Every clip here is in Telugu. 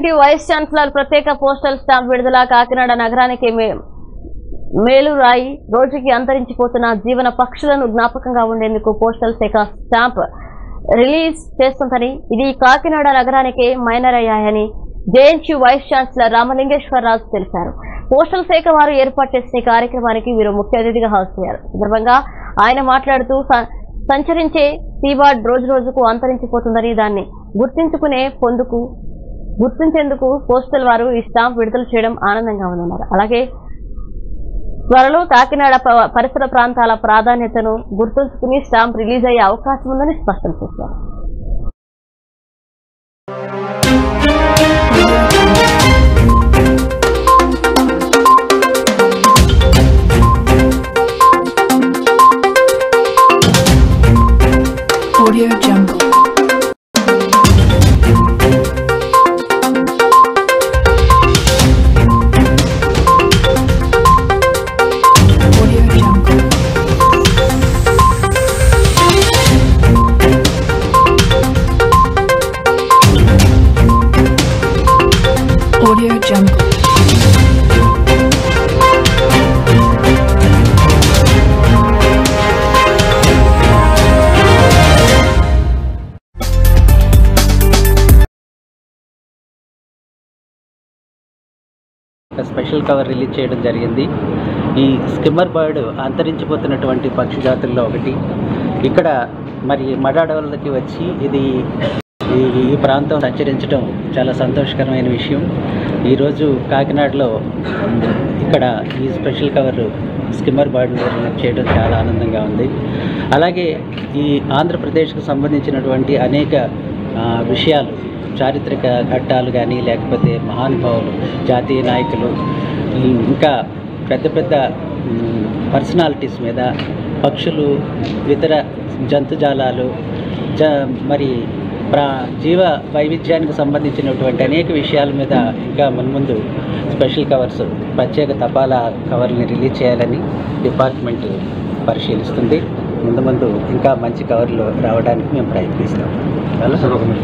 యూనివర్సిటీ వైస్ ఛాన్సలర్ ప్రత్యేక పోస్టల్ స్టాంప్ విడుదల కాకినాడ నగరానికి మే- మేలురాయి రోజుకి అంతరించిపోతున్న జీవన పక్షులను జ్ఞాపకంగా ఉండేందుకు పోస్టల్ శాఖ స్టాంప్ రిలీజ్ చేస్తుందని ఇది కాకినాడ నగరానికి మైనర్ అయ్యాయని జేఎన్యూ వైస్ ఛాన్సలర్ రామలింగేశ్వరరాజు తెలిపారు పోస్టల్ శాఖ వారు ఏర్పాటు చేసిన ఈ కార్యక్రమానికి వీరు ముఖ్య అతిథిగా హాజరయ్యారు ఈ సందర్భంగా ఆయన మాట్లాడుతూ స- సంచరించే సీబార్డ్ రోజు రోజుకు అంతరించిపోతుందని దాన్ని గుర్తించుకునే పొందుకు గుర్తించేందుకు పోస్టల్ వారు ఈ స్టాంప్ విడుదల చేయడం ఆనందంగా ఉందన్నారు అలాగే త్వరలో కాకినాడ ప- పరిసర ప్రాంతాల ప్రాధాన్యతను గుర్తుంచుకుని స్టాంప్ రిలీజ్ అయ్యే అవకాశం ఉందని స్పష్టం చేశారు Audio Jungle. Audio Jungle. Audio Jungle. ఒక స్పెషల్ కవర్ రిలీజ్ చేయడం జరిగింది ఈ స్కిమ్మర్ బర్డ్ అంతరించిపోతున్నటువంటి పక్షి జాతుల్లో ఒకటి ఇక్కడ మరి మడ అడవులకి వచ్చి ఇది ఈ ఈ ప్రాంతం సంచరించడం చాలా సంతోషకరమైన విషయం ఈరోజు కాకినాడలో ఉమ్, ఇక్కడ ఈ special cover skimmer bird release చేయడం చాలా ఆనందంగా ఉంది అలాగే ఈ ఆంధ్రప్రదేశ్కు సంబంధించినటువంటి అనేక ఆ, విషయాలు చారిత్రక ఘట్టాలు కానీ లేకపోతే మహానుభావులు జాతీయ నాయకులు ఈ- ఇంకా పెద్ద పెద్ద పర్సనాలిటీస్ మీద పక్షులు ఇతర జంతుజాలాలు జ మరి ప్రా జీవ వైవిధ్యానికి సంబంధించినటువంటి అనేక విషయాల మీద ఇంకా మున్ముందు స్పెషల్ కవర్స్ ప్రత్యేక తపాలా కవర్ని రిలీజ్ చేయాలని డిపార్ట్మెంట్ పరిశీలిస్తుంది ముందు ముందు ఇంకా మంచి కవర్లు రావడానికి మేము ప్రయత్నిస్తాం చాలా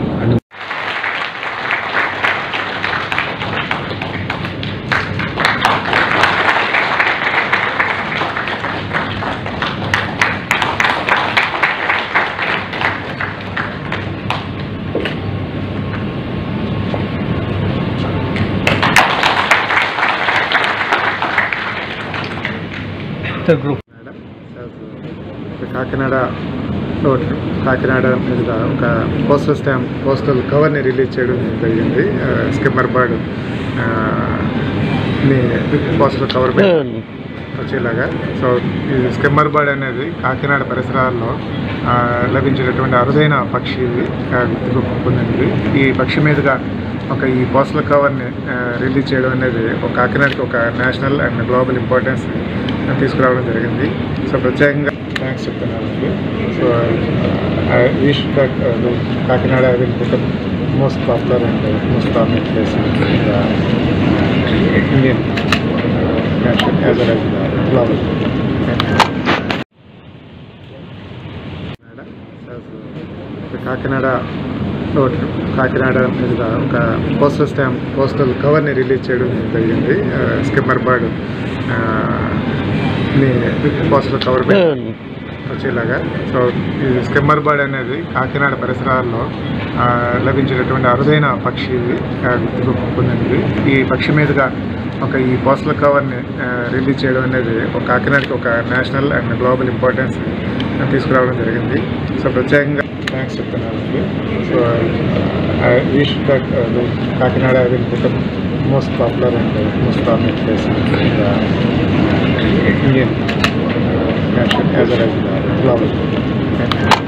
గ్రూప్ కాకినాడ రోడ్ కాకినాడ మీద ఒక పోస్టల్ స్టాంప్ పోస్టల్ కవర్ని రిలీజ్ చేయడం జరిగింది ఆ, స్కిమ్మర్ బర్డ్ ఆ, ని పోస్టల్ కవర్ పెట్టి వచ్చేలాగా సో ఈ స్కిమ్మర్ బర్డ్ అనేది కాకినాడ పరిసరాల్లో ఆ, లభించేటటువంటి అరుదైన పక్షి ఇది ఆ, గుర్తింపు పొందింది ఈ పక్షి మీదుగా ఒక ఈ పోస్టల్ కవర్ని ఆ, రిలీజ్ చేయడం అనేది ఒక కాకినాడకి ఒక నేషనల్ అండ్ గ్లోబల్ ఇంపార్టెన్స్ తీసుకురావడం జరిగింది సో ప్రత్యేకంగా థ్యాంక్స్ చెప్తున్నానండి so I wish that Kakinada will become most popular and most prominent place Indian national as well as global Kakinada road Kakinada మీద ఒక పోస్టల్ స్టాంప్ పోస్టల్ కవర్ని రిలీజ్ చేయడం జరిగింది ఆ, స్కిమ్మర్ బర్డ్ ఆ, ని పోస్టల్ కవర్ పెట్టి వచ్చేలాగా సో ఈ స్కిమ్మర్ బర్డ్ అనేది కాకినాడ పరిసరాల్లో ఆ, లభించేటటువంటి అరుదైన పక్షి ఇది ఆ, గుర్తింపు పొందింది ఈ పక్షి మీదుగా ఒక ఈ పోస్టల్ కవర్ని ఆ, రిలీజ్ చేయడం అనేది ఒక కాకినాడకి ఒక నేషనల్ అండ్ గ్లోబల్ ఇంపార్టెన్స్ తీసుకురావడం జరిగింది సో ప్రత్యేకంగా థ్యాంక్స్ చెప్తున్నానండి so I wish that Kakinada will become most popular and most prominent place Indian national as well as global